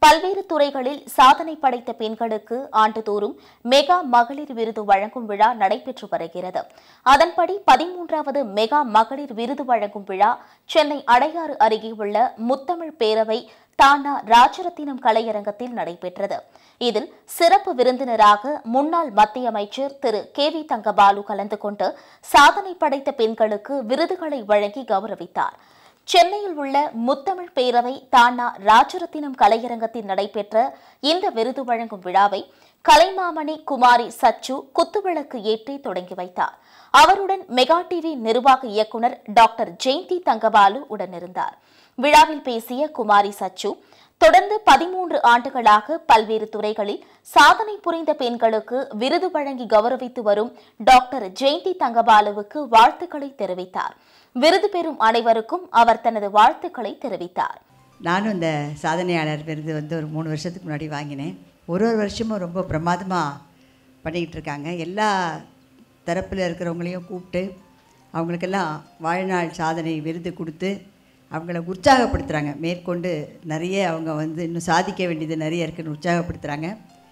பல்வேறு துறைகளில் சாதனை படைத்த பெண்களுக்கு ஆண்டுதோறும் மெகா மகளிர் விருது வழங்கும் விழா நடைபெற்று வருகிறது அதன்படி பதிமூன்றாவது மெகா மகளிர் விருது வழங்கும் விழா சென்னை அடையாறு அருகே உள்ள முத்தமிழ் பேரவை தானா ராஜரத்தினம் கலையரங்கத்தில் நடைபெற்றது இதில் சிறப்பு விருந்தினராக முன்னாள் மத்திய அமைச்சர் திரு கே வி தங்கபாலு கலந்து கொண்டு சாதனை படைத்த பெண்களுக்கு விருதுகளை வழங்கி கௌரவித்தார் சென்னையில் உள்ள முத்தமிழ் பேரவை தானா ராஜரத்தினம் கலையரங்கத்தில் நடைபெற்ற இந்த விருது வழங்கும் விழாவை கலைமாமணி குமாரி சச்சு குத்துவிளக்கு ஏற்றி தொடங்கி வைத்தார் அவருடன் மெகா டிவி நிர்வாக இயக்குனர் டாக்டர் ஜெயந்தி தங்கபாலு உடனிருந்தார் விழாவில் பேசிய குமாரி சச்சு தொடர்ந்து பதிமூன்று ஆண்டுகளாக பல்வேறு துறைகளில் சாதனை புரிந்த பெண்களுக்கு விருது வழங்கி கௌரவித்து வரும் டாக்டர் ஜெயந்தி தங்கபாலுவுக்கு வாழ்த்துக்களை தெரிவித்தார் விருது பெறும் அனைவருக்கும் அவர் தனது வாழ்த்துக்களை தெரிவித்தார் நானும் இந்த சாதனையாளர் விருது வந்து ஒரு மூணு வருஷத்துக்கு முன்னாடி வாங்கினேன் ஒரு ஒரு வருஷமும் ரொம்ப பிரமாதமாக பண்ணிக்கிட்டு இருக்காங்க எல்லா தரப்பில் இருக்கிறவங்களையும் கூப்பிட்டு அவங்களுக்கெல்லாம் வாழ்நாள் சாதனை விருது கொடுத்து அவங்கள உற்சாகப்படுத்துகிறாங்க மேற்கொண்டு நிறைய அவங்க வந்து இன்னும் சாதிக்க வேண்டியது நிறைய இருக்குன்னு உற்சாகப்படுத்துகிறாங்க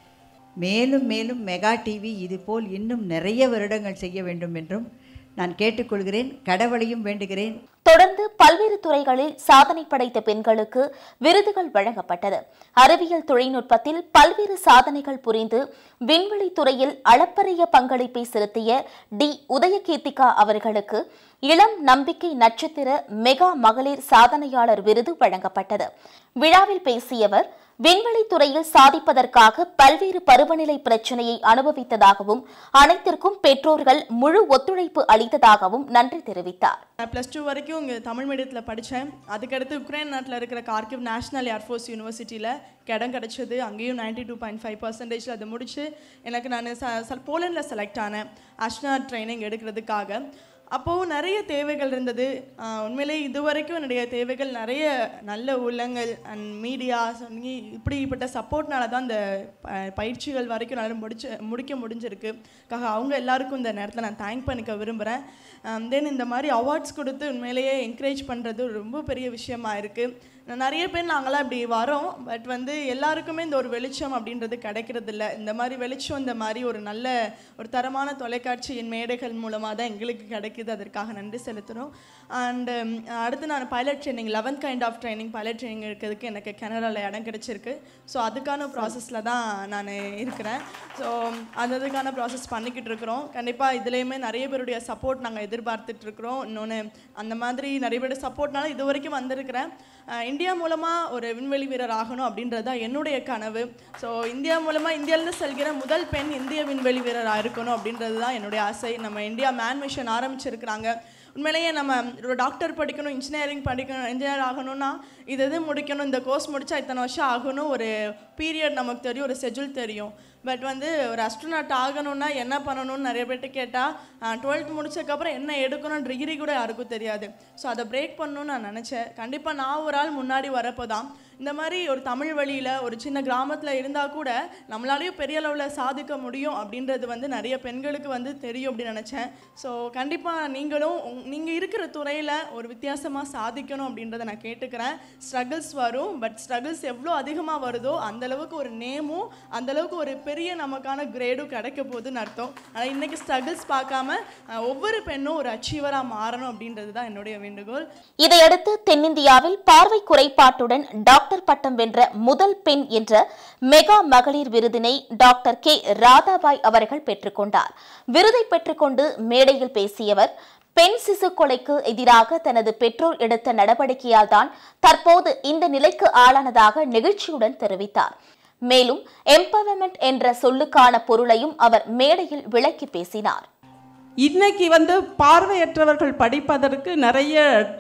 மேலும் மேலும் மெகா டிவி இதுபோல் இன்னும் நிறைய வருடங்கள் செய்ய வேண்டும் என்றும் நான் கேட்டுக்கொள்கிறேன் கடவுளையும் வேண்டுகிறேன் தொடர்ந்து பல்வேறு துறைகளில் சாதனை படைத்த பெண்களுக்கு விருதுகள் வழங்கப்பட்டது அறிவியல் தொழில்நுட்பத்தில் பல்வேறு சாதனைகள் புரிந்து விண்வெளி துறையில் அளப்பரிய பங்களிப்பை செலுத்திய டி உதயகீர்த்திகா அவர்களுக்கு இளம் நம்பிக்கை நட்சத்திர மெகா மகளிர் சாதனையாளர் விருது வழங்கப்பட்டது விழாவில் பேசியவர் விண்வெளி துறையில் சாதிப்பதற்காக பல்வேறு பருவநிலை பிரச்சனையை அனுபவித்ததாகவும் அனைத்திற்கும் பெற்றோர்கள் முழு ஒத்துழைப்பு அளித்ததாகவும் நன்றி தெரிவித்தார் நான் ப்ளஸ் டூ வரைக்கும் இங்கே தமிழ் மீடியத்தில் படித்தேன் அதுக்கடுத்து உக்ரைன் நாட்டில் இருக்கிற கார்கிவ் நேஷனல் ஏர்ஃபோர்ஸ் யூனிவர்சிட்டியில் இடம் கிடச்சிது அங்கேயும் நைன்டி டூ பாயிண்ட் ஃபைவ் பர்சன்டேஜில் அதை முடிச்சு எனக்கு நான் ச போலண்டில் செலக்ட் ஆனேன் அஷ்னா ட்ரைனிங் எடுக்கிறதுக்காக அப்போது நிறைய தேவைகள் இருந்தது ஆஹ் உண்மையிலே இது வரைக்கும் என்னுடைய தேவைகள் நிறைய நல்ல உள்ளங்கள் அண்ட் மீடியா இப்படிப்பட்ட சப்போர்ட்னால தான் இந்த ப- பயிற்சிகள் வரைக்கும் நல்லா முடிச்சு முடிக்க முடிஞ்சிருக்கு காக அவங்க எல்லாருக்கும் இந்த நேரத்தில் நான் தேங்க் பண்ணிக்க விரும்புகிறேன் தென் இந்த மாதிரி அவார்ட்ஸ் கொடுத்து உண்மையிலேயே என்கரேஜ் பண்ணுறது ரொம்ப பெரிய விஷயமா இருக்குது நிறைய பேர் நாங்களாம் இப்படி வரோம் பட் வந்து எல்லாருக்குமே இந்த ஒரு வெளிச்சம் அப்படின்றது கிடைக்கிறது இல்ல இந்த மாதிரி வெளிச்சம் இந்த மாதிரி ஒரு நல்ல ஒரு தரமான தொலைக்காட்சியின் மேடைகள் மூலமாக தான் எங்களுக்கு கிடைக்குது அதற்காக நன்றி செலுத்துகிறோம் அண்ட் அடுத்து நான் pilot training eleventh kind of training pilot training இருக்கிறதுக்கு எனக்கு கனடாவில் இடம் கிடைச்சிருக்கு ஸோ அதுக்கான ப்ராசஸில் தான் நான் இருக்கிறேன் ஸோ அது அதுக்கான ப்ராசஸ் பண்ணிக்கிட்டு இருக்கிறோம் கண்டிப்பாக இதுலேயுமே நிறைய பேருடைய சப்போர்ட் நாங்கள் எதிர்பார்த்துட்டு இருக்கிறோம் இன்னொன்று அந்த மாதிரி நிறைய பேருடைய சப்போர்ட்னால இது வரைக்கும் வந்திருக்கிறேன் அஹ் இந்தியா மூலமாக ஒரு விண்வெளி வீரர் ஆகணும் அப்படின்றது தான் என்னுடைய கனவு ஸோ இந்தியா மூலமாக இந்தியாவிலேருந்து செல்கிற முதல் பெண் இந்திய விண்வெளி வீரராக இருக்கணும் அப்படின்றது தான் என்னுடைய ஆசை நம்ம இந்தியா மேன் மிஷன் ஆரம்பிச்சிருக்கிறாங்க உண்மையிலேயே நம்ம ஒரு டாக்டர் படிக்கணும் இன்ஜினியரிங் படிக்கணும் இன்ஜினியர் ஆகணும்னா இது இது முடிக்கணும் இந்த கோர்ஸ் முடிச்சா இத்தனை வருஷம் ஆகணும் ஒரு பீரியட் நமக்கு தெரியும் ஒரு ஷெட்யூல் தெரியும் பட் வந்து ஒரு அஸ்ட்ரோனாட் ஆகணும்னா என்ன பண்ணணும்னு நிறைய பேர்ட்ட கேட்டால் டுவெல்த் முடிச்சதுக்கப்புறம் என்ன எடுக்கணும் டிகிரி கூட யாருக்கும் தெரியாது ஸோ அதை பிரேக் பண்ணணும்னு நான் நினச்சேன் கண்டிப்பாக நான் ஒரு ஆள் முன்னாடி வரப்போ தான் இந்த மாதிரி ஒரு தமிழ் வழியில் ஒரு சின்ன கிராமத்தில் இருந்தால் கூட நம்மளாலேயும் பெரிய அளவில் சாதிக்க முடியும் அப்படின்றது வந்து நிறைய பெண்களுக்கு வந்து தெரியும் அப்படின்னு நினச்சேன் ஸோ கண்டிப்பாக நீங்களும் நீங்கள் இருக்கிற துறையில் ஒரு வித்தியாசமாக சாதிக்கணும் அப்படின்றத நான் கேட்டுக்கிறேன் ஸ்ட்ரகிள்ஸ் வரும் பட் ஸ்ட்ரகிள்ஸ் எவ்வளோ அதிகமாக வருதோ அந்த அளவுக்கு ஒரு நேமும் அந்த அளவுக்கு ஒரு பெரிய நமக்கான கிரேடும் கிடைக்க போகுதுன்னு அர்த்தம் ஆனால் இன்றைக்கி ஸ்ட்ரகிள்ஸ் பார்க்காம அஹ், ஒவ்வொரு பெண்ணும் ஒரு அச்சீவராக மாறணும் அப்படின்றது தான் என்னுடைய வேண்டுகோள் இதையடுத்து தென்னிந்தியாவில் பார்வை குறைபாட்டுடன் டாக்டர் பட்டம் வென்ற முதல் பெண் என்ற மெகா மகளிர் விருதினை டாக்டர் கே ராதாபாய் அவர்கள் பெற்றுக்கொண்டார் விருதை பெற்றுக்கொண்டு மேடையில் பேசியவர் பெண் சிசு கொலைக்கு எதிராக தனது பெற்றோர் எடுத்த நடவடிக்கையால் தான் தற்போது இந்த நிலைக்கு ஆளானதாக நெகிழ்ச்சியுடன் தெரிவித்தார் மேலும் எம்பவர்மெண்ட் என்ற சொல்லுக்கான பொருளையும் அவர் மேடையில் விளக்கி பேசினார் இன்னைக்கு வந்து பார்வையற்றவர்கள் படிப்பதற்கு நிறைய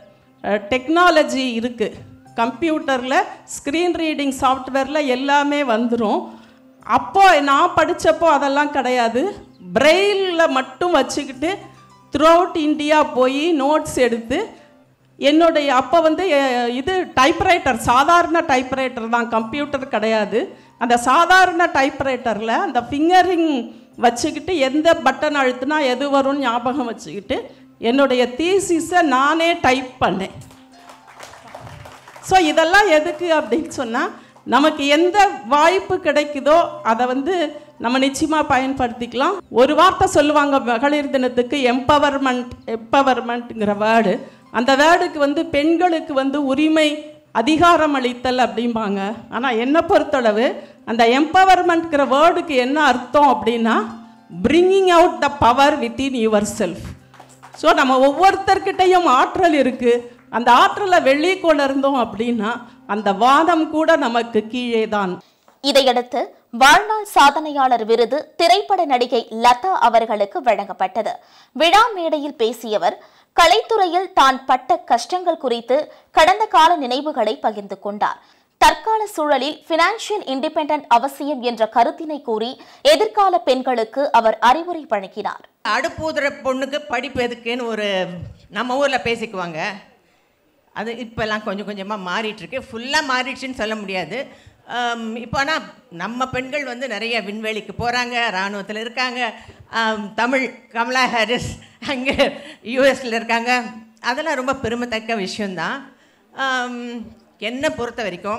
டெக்னாலஜி இருக்குது கம்ப்யூட்டரில் ஸ்க்ரீன் ரீடிங் சாஃப்ட்வேரில் எல்லாமே வந்துடும் அப்போ நான் படித்தப்போ அதெல்லாம் கிடையாது பிரெயிலில் மட்டும் வச்சுக்கிட்டு த்ரூ அவுட் இந்தியா போய் நோட்ஸ் எடுத்து என்னுடைய அப்போ வந்து அஹ், இது டைப்ரைட்டர் சாதாரண டைப்ரைட்டர் தான் கம்ப்யூட்டர் கிடையாது அந்த சாதாரண டைப்ரைட்டரில் அந்த ஃபிங்கரிங் வச்சுக்கிட்டு எந்த பட்டன் அழுத்தினா எது வரும்னு ஞாபகம் வச்சுக்கிட்டு என்னுடைய தீசிஸை நானே டைப் பண்ணேன் ஸோ இதெல்லாம் எதுக்கு அப்படின்னு சொன்னால் நமக்கு எந்த வாய்ப்பு கிடைக்குதோ அதை வந்து நம்ம நிச்சயமாக பயன்படுத்திக்கலாம் ஒரு வார்த்தை சொல்லுவாங்க மகளிர் தினத்துக்கு எம்பவர்மெண்ட் எம்பவர்மெண்ட்ங்கிற வேர்டு அந்த வேர்டுக்கு வந்து பெண்களுக்கு வந்து உரிமை அதிகாரம் அளித்தல் அப்படிம்பாங்க ஆனால் என்னை பொறுத்தளவு அந்த எம்பவர்மெண்ட்ங்கிற வேர்டுக்கு என்ன அர்த்தம் அப்படின்னா bringing out the power within yourself so நம்ம ஒவ்வொருத்தர்கிட்டையும் ஆற்றல் இருக்குது அந்த ஆற்றலை வெளியே கொண்டு இருந்தோம் அப்படின்னா அந்த வாதம் கூட நமக்கு கீழே தான் இதையடுத்து வாழ்நாள் சாதனையாளர் விருது திரைப்பட நடிகை லதா அவர்களுக்கு வழங்கப்பட்டது விழா மேடையில் பேசியவர் கலைத்துறையில் தான் பட்ட கஷ்டங்கள் குறித்து கடந்த கால நினைவுகளை பகிர்ந்து கொண்டார் தற்கால சூழலில் பினான்சியல் இண்டிபெண்டன்ட் அவசியம் என்ற கருத்தினை கூறி எதிர்கால பெண்களுக்கு அவர் அறிவுரை வழங்கினார் அடுப்பூதுற பொண்ணுக்கு படிப்பு எதுக்குன்னு ஒரு நம்ம ஊரில் பேசிக்குவாங்க அது இப்போல்லாம் கொஞ்சம் கொஞ்சமாக மாறிட்டுருக்கு ஃபுல்லாக மாறிடுச்சுன்னு சொல்ல முடியாது ஆம், இப்போ ஆனால் நம்ம பெண்கள் வந்து நிறைய விண்வெளிக்கு போகிறாங்க இராணுவத்தில் இருக்காங்க ஆம், தமிழ் கமலா ஹாரிஸ் அங்கே யூஎஸில் இருக்காங்க அதெல்லாம் ரொம்ப பெருமைத்தக்க விஷயந்தான் ஆம், என்னை பொறுத்த வரைக்கும்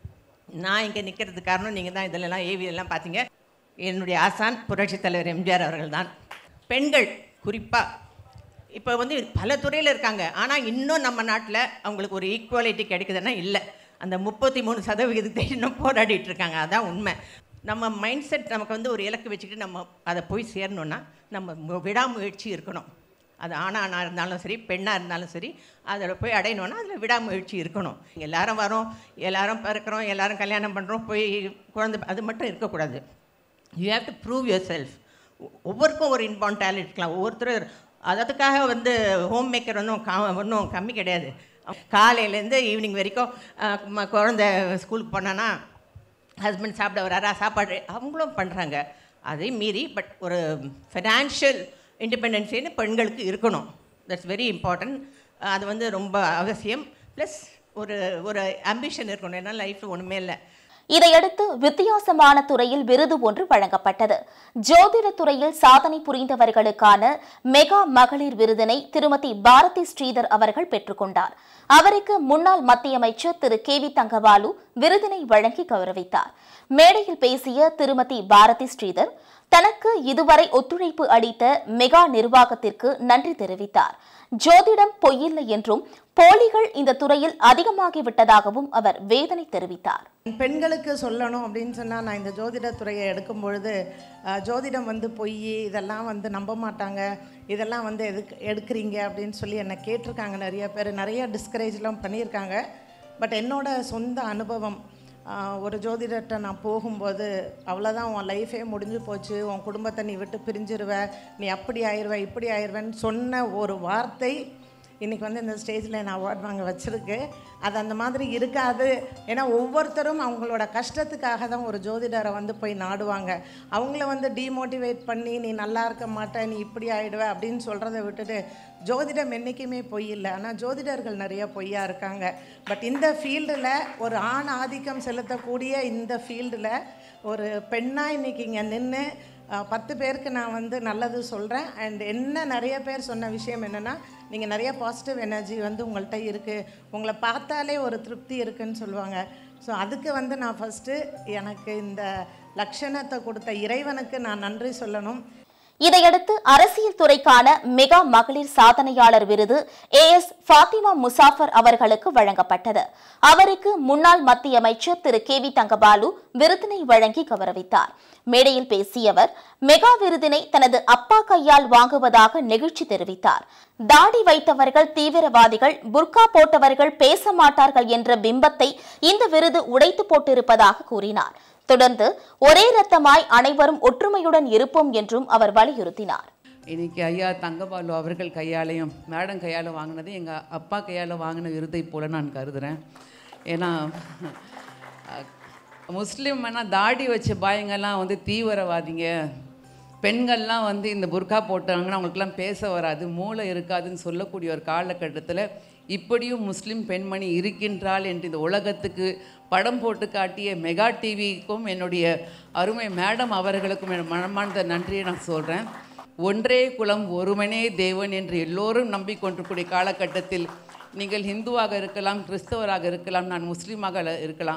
நான் இங்கே நிற்கிறதுக்கு காரணம் நீங்கள் தான் இதிலெல்லாம் ஏவியெல்லாம் பார்த்தீங்க என்னுடைய ஆசான் புரட்சித் தலைவர் எம்ஜிஆர் அவர்கள் தான் பெண்கள் குறிப்பாக இப்போ வந்து பல துறையில் இருக்காங்க ஆனால் இன்னும் நம்ம நாட்டில் அவங்களுக்கு ஒரு ஈக்குவாலிட்டி கிடைக்குதுன்னா இல்லை அந்த முப்பத்தி மூணு சதவிகிதத்தை இன்னும் போராடிட்டு இருக்காங்க அதான் உண்மை நம்ம மைண்ட் செட் நமக்கு வந்து ஒரு இலக்கு வச்சுக்கிட்டு நம்ம அதை போய் சேரணுன்னா நம்ம மு- விடாமுயற்சி இருக்கணும் அது ஆணாக இருந்தாலும் சரி பெண்ணாக இருந்தாலும் சரி அதில் போய் அடையணும்னா அதில் விடாமுயற்சி இருக்கணும் எல்லாரும் வரோம் எல்லாரும் பிறக்கிறோம் எல்லாரும் கல்யாணம் பண்ணுறோம் போய் குழந்தை அது மட்டும் இருக்கக்கூடாது you have to prove yourself ஒவ்வொருக்கும் ஒரு இன்பார்ன் டேலண்ட் இருக்கலாம் ஒவ்வொருத்தரும் அதுக்காக வந்து ஹோம் மேக்கர் ஒன்றும் கா ஒன்றும் கம்மி கிடையாது காலையிலேருந்து ஈவினிங் வரைக்கும் அஹ், ம- குழந்தை ஸ்கூலுக்கு போனான்னா ஹஸ்பண்ட் சாப்பிட வராரா சாப்பாடு அவங்களும் பண்ணுறாங்க அதை மீறி பட் ஒரு ஃபினான்ஷியல் இண்டிபெண்டன்ஸின்னு பெண்களுக்கு இருக்கணும் தட்ஸ் வெரி இம்பார்ட்டன்ட் அது வந்து ரொம்ப அவசியம் ப்ளஸ் ஒரு ஒரு அம்பிஷன் இருக்கணும் ஏன்னா லைஃப்பில் ஒன்றுமே இல்லை இதையடுத்து வித்தியாசமான துறையில் விருது ஒன்று வழங்கப்பட்டது ஜோதிட துறையில் சாதனை புரிந்தவர்களுக்கான மெகா மகளிர் விருதினை திருமதி பாரதி ஸ்ரீதர் அவர்கள் பெற்றுக்கொண்டார் அவருக்கு முன்னாள் மத்திய அமைச்சர் திரு கே வி தங்கபாலு விருதினை வழங்கி கௌரவித்தார் மேடையில் பேசிய திருமதி பாரதி ஸ்ரீதர் தனக்கு இதுவரை ஒத்துழைப்பு அளித்த மெகா நிர்வாகத்திற்கு நன்றி தெரிவித்தார் ஜோதிடம் பொய்யில்லை என்றும் போலிகள் இந்த துறையில் அதிகமாகிவிட்டதாகவும் அவர் வேதனை தெரிவித்தார் பெண்களுக்கு சொல்லணும் அப்படின்னு சொன்னால் நான் இந்த ஜோதிடத் துறையை எடுக்கும் பொழுது அஹ், ஜோதிடம் வந்து பொய் இதெல்லாம் வந்து நம்ப மாட்டாங்க இதெல்லாம் வந்து எதுக்கு எடுக்கிறீங்க அப்படின்னு சொல்லி என்னை கேட்டிருக்காங்க நிறைய பேர் நிறைய டிஸ்கரேஜ்லாம் பண்ணியிருக்காங்க பட் என்னோட சொந்த அனுபவம் ஆஹ், ஒரு ஜோதிடர்கிட்ட நான் போகும்போது அவ்வளோதான் உன் லைஃபே முடிஞ்சு போச்சு உன் குடும்பத்தை நீ விட்டு பிரிஞ்சிருவ நீ அப்படி ஆயிடுவ இப்படி ஆயிடுவேன்னு சொன்ன ஒரு வார்த்தை இன்றைக்கி வந்து இந்த ஸ்டேஜில் நான் அவார்ட் வாங்க வச்சுருக்கு அது அந்த மாதிரி இருக்காது ஏன்னா ஒவ்வொருத்தரும் அவங்களோட கஷ்டத்துக்காக தான் ஒரு ஜோதிடரை வந்து போய் நாடுவாங்க அவங்கள வந்து டீமோட்டிவேட் பண்ணி நீ நல்லா இருக்க மாட்ட நீ இப்படி ஆயிடுவ அப்படின்னு சொல்கிறத விட்டுட்டு ஜோதிடம் என்றைக்குமே பொய் இல்லை ஆனால் ஜோதிடர்கள் நிறைய பொய்யா இருக்காங்க பட் இந்த ஃபீல்டில் ஒரு ஆண் ஆதிக்கம் செலுத்தக்கூடிய இந்த ஃபீல்டில் ஒரு பெண்ணாக இன்னைக்கு இங்கே நின்று அஹ், பத்து பேருக்கு நான் வந்து நல்லது சொல்கிறேன் அண்ட் என்ன நிறைய பேர் சொன்ன விஷயம் என்னென்னா நீங்கள் நிறைய பாசிட்டிவ் எனர்ஜி வந்து உங்கள்கிட்ட இருக்குது உங்களை பார்த்தாலே ஒரு திருப்தி இருக்குன்னு சொல்லுவாங்க ஸோ அதுக்கு வந்து நான் ஃபஸ்ட்டு எனக்கு இந்த லட்சணத்தை கொடுத்த இறைவனுக்கு நான் நன்றி சொல்லணும் இதையடுத்து அரசியல் துறைக்கான மெகா மகளிர் சாதனையாளர் விருது ஏ எஸ் ஃபாத்திமா முசாஃபர் அவர்களுக்கு வழங்கப்பட்டது அவருக்கு முன்னாள் மத்திய அமைச்சர் திரு கே வி தங்கபாலு விருதினை வழங்கி கௌரவித்தார் மேடையில் பேசிய அவர் மெகா விருதினை தனது அப்பா கையால் வாங்குவதாக நெகிழ்ச்சி தெரிவித்தார் தாடி வைத்தவர்கள் தீவிரவாதிகள் புர்கா போட்டவர்கள் பேச மாட்டார்கள் என்ற பிம்பத்தை இந்த விருது உடைத்து போட்டிருப்பதாக கூறினார் தொடர்ந்து ஒரே ரத்தமாய் அனைவரும் ஒற்றுமையுடன் இருப்போம் என்றும் அவர் வலியுறுத்தினார் இன்னைக்கு ஐயா தங்கபாலு அவர்கள் கையாலையும் மேடம் கையால் வாங்கினது எங்கள் அப்பா கையால் வாங்கின விருதை போல நான் கருதுகிறேன் ஏன்னா அஹ், முஸ்லீம் வேணா தாடி வச்ச பாயங்கள்லாம் வந்து தீவிரவாதிங்க பெண்கள்லாம் வந்து இந்த புர்கா போட்டாங்கன்னா அவங்களுக்குலாம் பேச வராது மூளை இருக்காதுன்னு சொல்லக்கூடிய ஒரு காலகட்டத்தில் இப்படியும் முஸ்லீம் பெண்மணி இருக்கின்றாள் என்று இந்த உலகத்துக்கு படம் போட்டு காட்டிய மெகா டிவிக்கும் என்னுடைய அருமை மேடம் அவர்களுக்கும் என் மனமார்ந்த நன்றியை நான் சொல்கிறேன் ஒன்றே குலம் ஒருவனே தேவன் என்று எல்லோரும் நம்பிக்கொண்டிருக்கூடிய காலகட்டத்தில் நீங்கள் இந்துவாக இருக்கலாம் கிறிஸ்தவராக இருக்கலாம் நான் முஸ்லீமாக இருக்கலாம்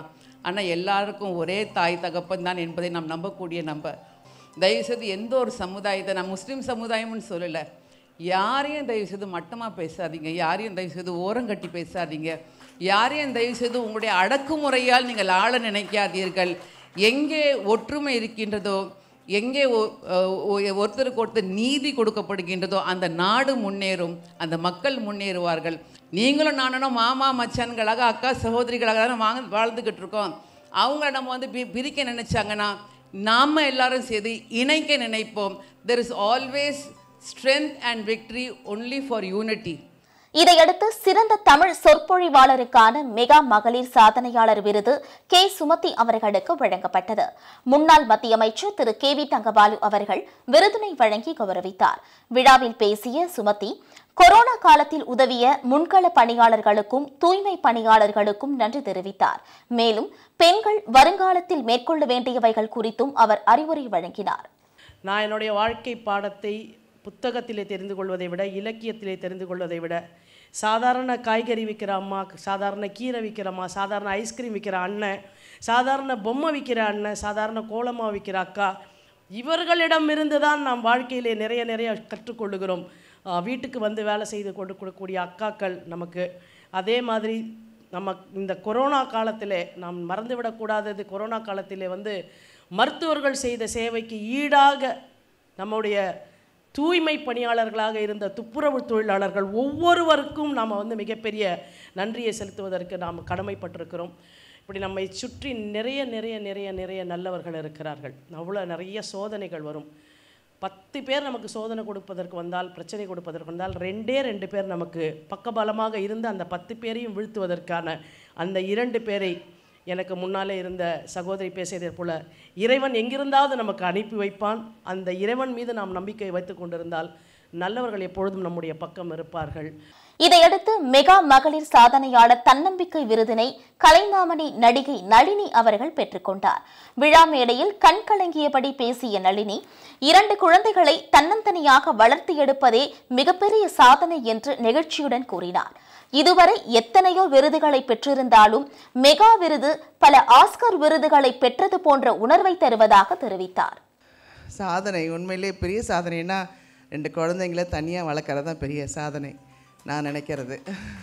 ஆனால் எல்லாருக்கும் ஒரே தாய் தகப்பன் தான் என்பதை நாம் நம்பக்கூடிய நம்ப தயவுசெய்து எந்த ஒரு சமுதாயத்தை நான் முஸ்லீம் சமுதாயம்னு சொல்லலை யாரையும் தயவுசெய்து மட்டமாக பேசாதீங்க யாரையும் தயவுசெய்து ஓரங்கட்டி பேசாதீங்க யாரையும் தயவுசெய்து உங்களுடைய அடக்குமுறையால் நீங்கள் ஆள நினைக்காதீர்கள் எங்கே ஒற்றுமை இருக்கின்றதோ எங்கே ஒ- ஒ- ஒருத்தருக்கு ஒருத்தர் நீதி கொடுக்கப்படுகின்றதோ அந்த நாடு முன்னேறும் அந்த மக்கள் முன்னேறுவார்கள் நீங்களும் நானும் மாமா மச்சான்களாக அக்கா சகோதரிகளாக தானே வாங்க வாழ்ந்துக்கிட்டு இருக்கோம் அவங்கள நம்ம வந்து பி பிரிக்க நினைச்சாங்கன்னா நாம எல்லாரும் சேர்ந்து இணைக்க நினைப்போம் there is always strength and victory only for unity இதையடுத்து சிறந்த தமிழ் சொற்பொழிவாளருக்கான மெகா மகளிர் சாதனையாளர் விருது கே சுமதி அவர்களுக்கு வழங்கப்பட்டது முன்னாள் மத்திய அமைச்சர் திரு கே வி தங்கபாலு அவர்கள் விருதினை வழங்கி கௌரவித்தார் விழாவில் பேசிய சுமதி கொரோனா காலத்தில் உதவிய முன்கள பணியாளர்களுக்கும் தூய்மை பணியாளர்களுக்கும் நன்றி தெரிவித்தார் மேலும் பெண்கள் வருங்காலத்தில் மேற்கொள்ள வேண்டியவைகள் குறித்தும் அவர் அறிவுரை வழங்கினார் நான் என்னுடைய வாழ்க்கை பாடத்தை புத்தகத்திலே தெரிந்து கொள்வதை விட இலக்கியத்திலே தெரிந்து கொள்வதை விட சாதாரண காய்கறி விற்கிற அம்மா சாதாரண கீரை விற்கிற அம்மா சாதாரண ஐஸ்கிரீம் விற்கிற அண்ணன் சாதாரண பொம்மை விற்கிற அண்ணன் சாதாரண கோலமா விற்கிற அக்கா இவர்களிடமிருந்து தான் நாம் வாழ்க்கையிலே நிறைய நிறைய கற்றுக்கொள்ளுகிறோம் ஆஹ் வீட்டுக்கு வந்து வேலை செய்து கொண்டு கொடுக்கக்கூடிய அக்காக்கள் நமக்கு அதே மாதிரி நம்ம இந்த கொரோனா காலத்திலே நாம் மறந்துவிடக்கூடாதது கொரோனா காலத்திலே வந்து மருத்துவர்கள் செய்த சேவைக்கு ஈடாக நம்முடைய தூய்மை பணியாளர்களாக இருந்த துப்புரவு தொழிலாளர்கள் ஒவ்வொருவருக்கும் நாம் வந்து மிகப்பெரிய நன்றியை செலுத்துவதற்கு நாம் கடமைப்பட்டிருக்கிறோம் இப்படி நம்மை சுற்றி நிறைய நிறைய நிறைய நிறைய நல்லவர்கள் இருக்கிறார்கள் அவ்வளோ நிறைய சோதனைகள் வரும் பத்து பேர் நமக்கு சோதனை கொடுப்பதற்கு வந்தால் பிரச்சனை கொடுப்பதற்கு வந்தால் ரெண்டே ரெண்டு பேர் நமக்கு பக்கபலமாக இருந்து அந்த பத்து பேரையும் வீழ்த்துவதற்கான அந்த இரண்டு பேரை எனக்கு முன்னாலே இருந்த சகோதரி பேசியதை போல இறைவன் எங்கிருந்தாவது நமக்கு அனுப்பி வைப்பான் அந்த இறைவன் மீது நாம் நம்பிக்கை வைத்துக் கொண்டிருந்தால் நல்லவர்கள் எப்பொழுதும் நம்முடைய பக்கம் இருப்பார்கள் இதையடுத்து மெகா மகளிர் சாதனையாளர் தன்னம்பிக்கை விருதினை கலைமாமணி நடிகை நளினி அவர்கள் பெற்றுக்கொண்டார் விழா மேடையில் கண் கலங்கியபடி பேசிய நளினி இரண்டு குழந்தைகளை தன்னந்தனியாக வளர்த்து எடுப்பதே மிகப்பெரிய சாதனை என்று நெகிழ்ச்சியுடன் கூறினார் இதுவரை எத்தனையோ விருதுகளை பெற்றிருந்தாலும் மெகா விருது பல ஆஸ்கர் விருதுகளை பெற்றது போன்ற உணர்வை தருவதாக தெரிவித்தார் சாதனை உண்மையிலே பெரிய சாதனைனா ரெண்டு குழந்தைங்கள தனியாக வளர்க்குறது தான் பெரிய சாதனை நான் நினைக்கிறது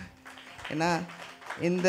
ஏன்னா இந்த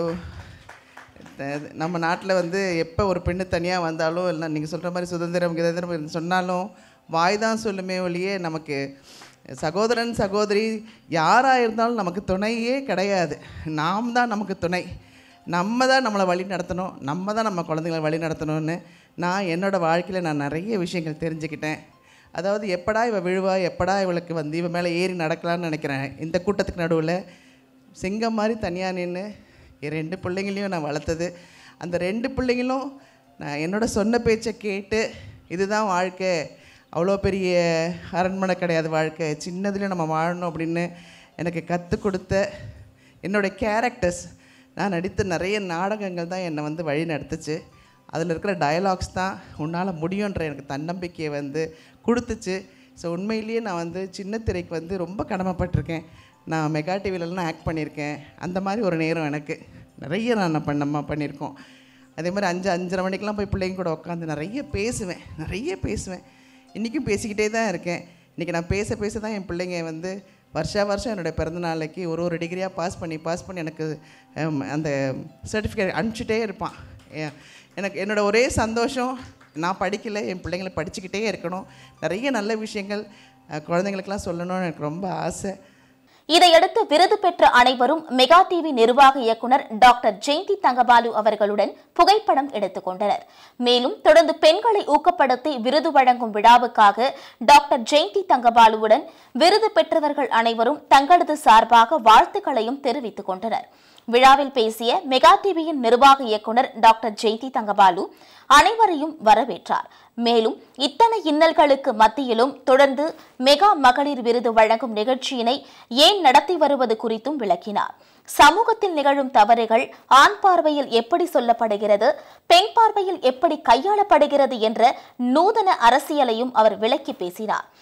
த- நம்ம நாட்டில் வந்து எப்போ ஒரு பெண்ணு தனியாக வந்தாலும் இல்லை நீங்கள் சொல்கிற மாதிரி சுதந்திரம் கிதந்திரம் சொன்னாலும் வாய் தான் சொல்லுமே ஒழிய நமக்கு சகோதரன் சகோதரி யாராக இருந்தாலும் நமக்கு துணையே கிடையாது நாம் தான் நமக்கு துணை நம்ம தான் நம்மளை வழி நடத்தணும் நம்ம தான் நம்ம குழந்தைங்களை வழி நடத்தணும்னு நான் என்னோடய வாழ்க்கையில் நான் நிறைய விஷயங்கள் தெரிஞ்சுக்கிட்டேன் அதாவது எப்படா இவ விழுவா எப்படா இவளுக்கு வந்து இவ மேலே ஏறி நடக்கலாம்னு நினைக்கிறேன் இந்த கூட்டத்துக்கு நடுவில் சிங்கம் மாதிரி தனியாக நின்று என் ரெண்டு பிள்ளைங்களையும் நான் வளர்த்தது அந்த ரெண்டு பிள்ளைங்களும் நான் என்னோட சொன்ன பேச்சை கேட்டு இதுதான் வாழ்க்கை அவ்வளோ பெரிய அரண்மனை கிடையாது வாழ்க்கை சின்னதுலேயும் நம்ம வாழணும் அப்படின்னு எனக்கு கற்றுக் கொடுத்த என்னோட கேரக்டர்ஸ் நான் நடித்த நிறைய நாடகங்கள் தான் என்னை வந்து வழி நடத்துச்சு அதில் இருக்கிற டயலாக்ஸ் தான் உன்னால் முடியுன்ற எனக்கு தன்னம்பிக்கையை வந்து கொடுத்துச்சு ஸோ உண்மையிலேயே நான் வந்து சின்ன திரைக்கு வந்து ரொம்ப கடமைப்பட்டிருக்கேன் நான் மெகா டிவிலலாம் ஆக்ட் பண்ணியிருக்கேன் அந்த மாதிரி ஒரு நேரம் எனக்கு நிறைய நான் பண்ணமா பண்ணியிருக்கோம் அதே மாதிரி அஞ்சு அஞ்சரை மணிக்கெலாம் போய் பிள்ளைங்க கூட உட்காந்து நிறைய பேசுவேன் நிறைய பேசுவேன் இன்றைக்கும் பேசிக்கிட்டே தான் இருக்கேன் இன்றைக்கி நான் பேச பேச தான் என் பிள்ளைங்க வந்து வருஷா வருஷம் என்னுடைய பிறந்த நாளைக்கு ஒரு ஒரு டிகிரியாக பாஸ் பண்ணி பாஸ் பண்ணி எனக்கு ஹம், அந்த சர்டிஃபிகேட் அனுப்பிச்சிட்டே இருப்பான் ஏ- எனக்கு என்னோட ஒரே சந்தோஷம் நான் படிக்கலை என் பிள்ளைங்களை படிச்சுக்கிட்டே இருக்கணும் நிறைய நல்ல விஷயங்கள் அஹ், குழந்தைங்களுக்கெல்லாம் சொல்லணும்னு எனக்கு ரொம்ப ஆசை இதையடுத்து விருது பெற்ற அனைவரும் மெகா டிவி நிர்வாக இயக்குனர் டாக்டர் ஜெயந்தி தங்கபாலு அவர்களுடன் புகைப்படம் எடுத்துக் கொண்டனர் மேலும் தொடர்ந்து பெண்களை ஊக்கப்படுத்தி விருது வழங்கும் விழாவுக்காக டாக்டர் ஜெயந்தி தங்கபாலுவுடன் விருது பெற்றவர்கள் அனைவரும் தங்களது சார்பாக வாழ்த்துக்களையும் தெரிவித்துக் கொண்டனர் விழாவில் பேசிய மெகா டிவியின் நிர்வாக இயக்குனர் டாக்டர் ஜெயந்தி தங்கபாலு அனைவரையும் வரவேற்றார் மேலும் இத்தனை இன்னல்களுக்கு மத்தியிலும் தொடர்ந்து மெகா மகளிர் விருது வழங்கும் நிகழ்ச்சியினை ஏன் நடத்தி வருவது குறித்தும் விளக்கினார் சமூகத்தில் நிகழும் தவறுகள் ஆண் பார்வையில் எப்படி சொல்லப்படுகிறது பெண் பார்வையில் எப்படி கையாளப்படுகிறது என்ற நூதன அரசியலையும் அவர் விளக்கி பேசினார்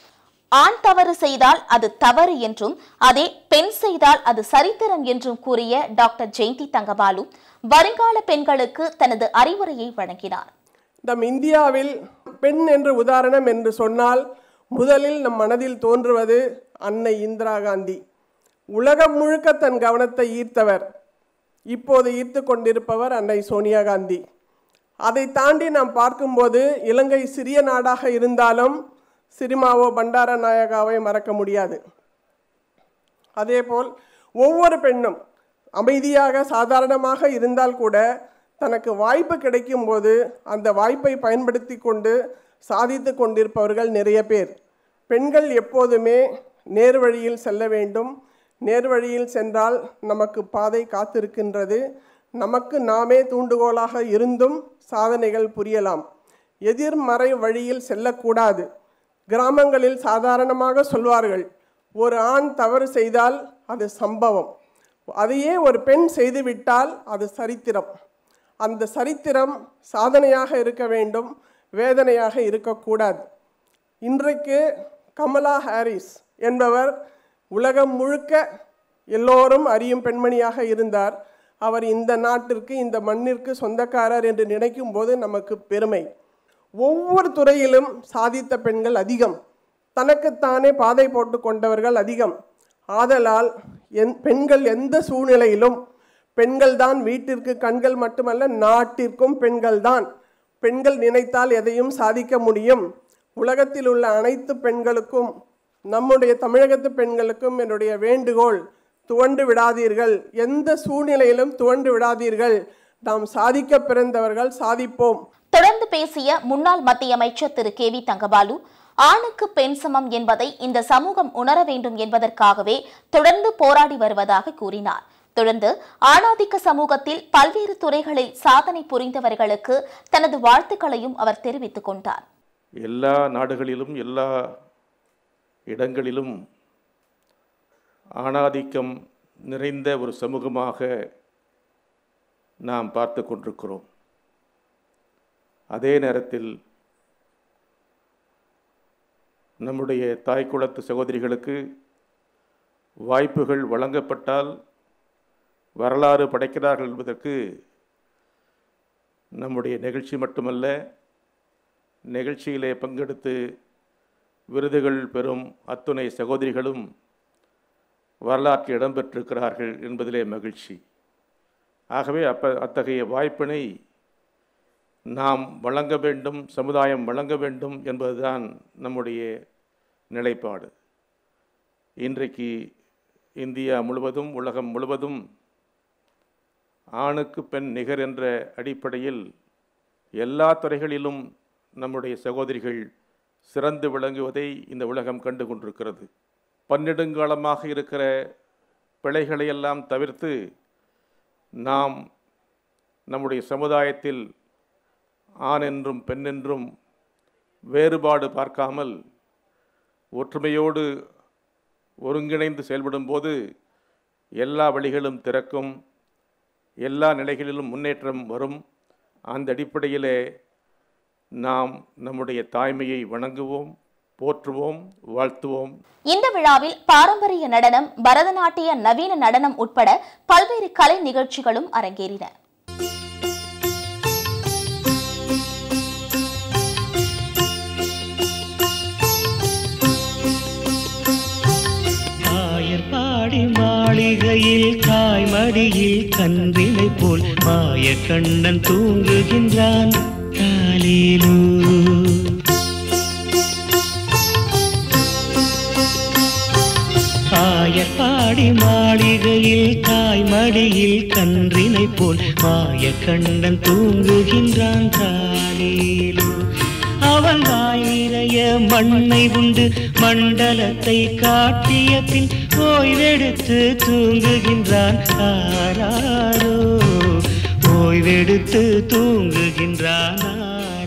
ஆண் தவறு செய்தால் அது தவறு என்றும் அதே பெண் செய்தால் அது சரித்திரம் என்றும் கூறிய டாக்டர் ஜெயந்தி தங்கபாலு வருங்கால பெண்களுக்கு தனது அறிவுரையை வழங்கினார் நம் இந்தியாவில் பெண் என்று உதாரணம் என்று சொன்னால் முதலில் நம் மனதில் தோன்றுவது அன்னை இந்திரா காந்தி உலகம் முழுக்க தன் கவனத்தை ஈர்த்தவர் இப்போது ஈர்த்து கொண்டிருப்பவர் அன்னை சோனியா காந்தி அதை தாண்டி நாம் பார்க்கும்போது இலங்கை சிறிய நாடாக இருந்தாலும் சிரிமாவோ பண்டார நாயகாவை மறக்க முடியாது அதேபோல் ஒவ்வொரு பெண்ணும் அமைதியாக சாதாரணமாக இருந்தால் கூட தனக்கு வாய்ப்பு கிடைக்கும்போது அந்த வாய்ப்பை பயன்படுத்தி கொண்டு சாதித்து கொண்டிருப்பவர்கள் நிறைய பேர் பெண்கள் எப்போதுமே நேர்வழியில் செல்ல வேண்டும் நேர்வழியில் சென்றால் நமக்கு பாதை காத்திருக்கின்றது நமக்கு நாமே தூண்டுகோலாக இருந்தும் சாதனைகள் புரியலாம் எதிர்மறை வழியில் செல்லக்கூடாது கிராமங்களில் சாதாரணமாக சொல்வார்கள் ஒரு ஆண் தவறு செய்தால் அது சம்பவம் அதையே ஒரு பெண் செய்துவிட்டால் அது சரித்திரம் அந்த சரித்திரம் சாதனையாக இருக்க வேண்டும் வேதனையாக இருக்கக்கூடாது இன்றைக்கு கமலா ஹாரிஸ் என்பவர் உலகம் முழுக்க எல்லோரும் அறியும் பெண்மணியாக இருந்தார் அவர் இந்த நாட்டிற்கு இந்த மண்ணிற்கு சொந்தக்காரர் என்று நினைக்கும் போது நமக்கு பெருமை ஒவ்வொரு துறையிலும் சாதித்த பெண்கள் அதிகம் தனக்குத்தானே பாதை போட்டு கொண்டவர்கள் அதிகம் ஆதலால் என் பெண்கள் எந்த சூழ்நிலையிலும் பெண்கள்தான் வீட்டிற்கு கண்கள் மட்டுமல்ல நாட்டிற்கும் பெண்கள்தான் பெண்கள் நினைத்தால் எதையும் சாதிக்க முடியும் உலகத்தில் உள்ள அனைத்து பெண்களுக்கும் நம்முடைய தமிழகத்து பெண்களுக்கும் என்னுடைய வேண்டுகோள் துவண்டு விடாதீர்கள் எந்த சூழ்நிலையிலும் துவண்டு விடாதீர்கள் நாம் சாதிக்க பிறந்தவர்கள் சாதிப்போம் தொடர்ந்து பேசிய முன்னாள் மத்திய அமைச்சர் திரு கே வி தங்கபாலு ஆணுக்கு பெண் சமம் என்பதை இந்த சமூகம் உணர வேண்டும் என்பதற்காகவே தொடர்ந்து போராடி வருவதாக கூறினார் தொடர்ந்து ஆணாதிக்க சமூகத்தில் பல்வேறு துறைகளில் சாதனை புரிந்தவர்களுக்கு தனது வாழ்த்துக்களையும் அவர் தெரிவித்துக் கொண்டார் எல்லா நாடுகளிலும் எல்லா இடங்களிலும் ஆணாதிக்கம் நிறைந்த ஒரு சமூகமாக நாம் பார்த்து கொண்டிருக்கிறோம் அதே நேரத்தில் நம்முடைய தாய் குலத்து சகோதரிகளுக்கு வாய்ப்புகள் வழங்கப்பட்டால் வரலாறு படைக்கிறார்கள் என்பதற்கு நம்முடைய நிகழ்ச்சி மட்டுமல்ல நிகழ்ச்சியிலே பங்கெடுத்து விருதுகள் பெறும் அத்துணை சகோதரிகளும் வரலாற்றில் இடம்பெற்றிருக்கிறார்கள் என்பதிலே மகிழ்ச்சி ஆகவே அப்ப அத்தகைய வாய்ப்பினை நாம் வழங்க வேண்டும் சமுதாயம் வழங்க வேண்டும் என்பதுதான் நம்முடைய நிலைப்பாடு இன்றைக்கு இந்தியா முழுவதும் உலகம் முழுவதும் ஆணுக்கு பெண் நிகர் என்ற அடிப்படையில் எல்லா துறைகளிலும் நம்முடைய சகோதரிகள் சிறந்து விளங்குவதை இந்த உலகம் கண்டு கொண்டிருக்கிறது பன்னெடுங்காலமாக இருக்கிற பிழைகளையெல்லாம் தவிர்த்து நாம் நம்முடைய சமுதாயத்தில் ஆண் என்றும் பெண் என்றும் வேறுபாடு பார்க்காமல் ஒற்றுமையோடு ஒருங்கிணைந்து செயல்படும்போது எல்லா வழிகளும் திறக்கும் எல்லா நிலைகளிலும் முன்னேற்றம் வரும் அந்த அடிப்படையிலே நாம் நம்முடைய தாய்மையை வணங்குவோம் போற்றுவோம் வாழ்த்துவோம் இந்த விழாவில் பாரம்பரிய நடனம் பரதநாட்டிய நவீன நடனம் உட்பட பல்வேறு கலை நிகழ்ச்சிகளும் அரங்கேறின ஆயர்பாடி மாளிகையில் காய்மடியில் கன்றினை போல் மாய கண்ணன் தூங்குகின்றான் காலிலூ ஆயர்பாடி மாளிகையில் காய்மடியில் கன்றினை போல் மாய கண்ணன் தூங்குகின்றான் காலிலூ அவன் வாய் நிறைய மண்ணை உண்டு மண்டலத்தை காட்டிய பின் ஓய்வெடுத்து தூங்குகின்றான் ஆராரோ ஓய்வெடுத்து தூங்குகின்றான் ஆராரோ